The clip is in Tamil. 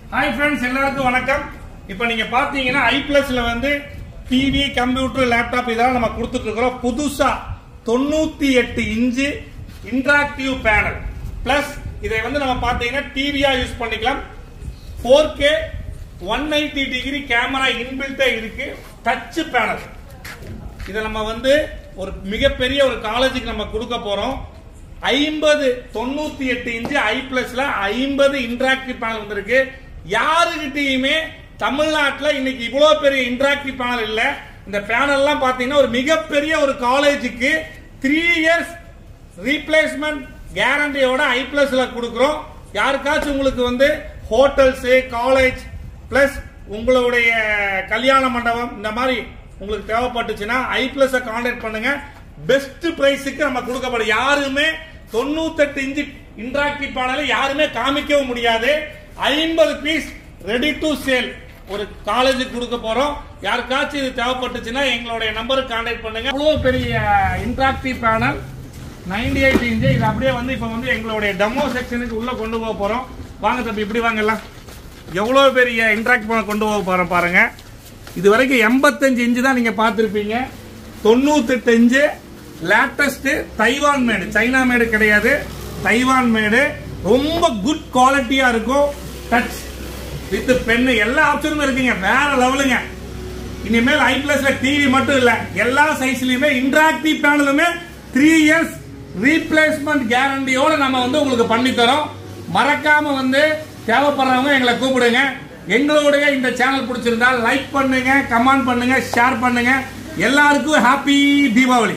ஹாய் ஃப்ரெண்ட்ஸ் எல்லாருக்கும் வணக்கம் இப்போ நீங்க பாத்தீங்கன்னா ஐ பிளஸ்ல வந்து டிவி கம்ப்யூட்டர் லேப்டாப் இதெல்லாம் நம்ம கொடுத்துட்டு இருக்கிறோம் புதுசா தொண்ணூத்தி எட்டு இன்ச்சு இன்டராக்டிவ் பேனல் பிளஸ் இதை வந்து நம்ம பாத்தீங்கன்னா டிவியா யூஸ் பண்ணிக்கலாம் four K one eighty degree camera இன்பில்ட்டே இருக்கு டச் பேனல் இதை நம்ம வந்து ஒரு மிகப்பெரிய ஒரு காலேஜுக்கு நம்ம கொடுக்க போறோம் ஐம்பது தொண்ணூத்தி எட்டு இன்ச்சு ஐ பிளஸ்ல ஐம்பது இன்டராக்டிவ் பேனல் வந்திருக்கு யாருகிட்டயுமே தமிழ்நாட்டில் இன்னைக்கு இவ்வளவு பெரிய இன்டராக்டிவ் பேனல் இல்ல இந்த பேனல்லாம் பாத்தீங்கன்னா ஒரு மிகப்பெரிய ஒரு காலேஜுக்கு த்ரீ இயர்ஸ் ரீப்ளேஸ்மெண்ட் கேரண்டியோட ஐ பிளஸ்ல கொடுக்குறோம் யாருக்காச்சும் உங்களுக்கு வந்து ஹோட்டல்ஸ் காலேஜ் பிளஸ் உங்களுடைய கல்யாண மண்டபம் இந்த மாதிரி உங்களுக்கு தேவைப்பட்டுச்சுன்னா ஐ பிளஸ் கான்டாக்ட் பண்ணுங்க பெஸ்ட் பிரைஸுக்கு நம்ம கொடுக்கப்படும் யாருமே தொண்ணூத்தெட்டு இன்ச்சு இன்டராக்டிவ் பேனலை யாருமே காமிக்கவும் முடியாது ஐம்பது பீஸ் ரெடி டு சேல் ஒரு காலேஜுக்கு கொடுக்க போறோம் யாருக்காச்சும் இது தேவைப்பட்டுச்சுன்னா எங்களுடைய நம்பருக்கு கான்டாக்ட் பண்ணுங்க அவ்வளவு பெரிய இன்டராக்டிவ் பேனல் 98 எயிட் இன்ச்சு இது அப்படியே வந்து இப்போ வந்து எங்களுடைய டெமோ செக்ஷனுக்கு உள்ள கொண்டு போக போறோம் வாங்க தம்பி இப்படி வாங்க எல்லாம் எவ்வளவு பெரிய இன்டராக்ட் பண்ண கொண்டு போக போறோம் பாருங்க இது வரைக்கும் எண்பத்தஞ்சு இன்ச்சு தான் நீங்க பார்த்துருப்பீங்க தொண்ணூத்தெட்டு inch latest Taiwan made China made கிடையாது தைவான் மேடு ரொம்ப குட் குவாலிட்டியா இருக்கும் டச் வித் பென்னு எல்லா ஆப்ஷனும் இருக்குங்க வேற லெவலுங்க இனிமேல் ஐ பிளஸ்ல டிவி மட்டும் இல்ல எல்லா சைஸ்லயுமே இன்டராக்டிவ் பேனலுமே த்ரீ இயர்ஸ் ரீப்ளேஸ்மெண்ட் கேரண்டியோட நம்ம வந்து உங்களுக்கு பண்ணி தரோம் மறக்காம வந்து தேவைப்படுறவங்க எங்களை கூப்பிடுங்க எங்களுடைய இந்த சேனல் பிடிச்சிருந்தா லைக் பண்ணுங்க கமெண்ட் பண்ணுங்க ஷேர் பண்ணுங்க எல்லாருக்கும் ஹாப்பி தீபாவளி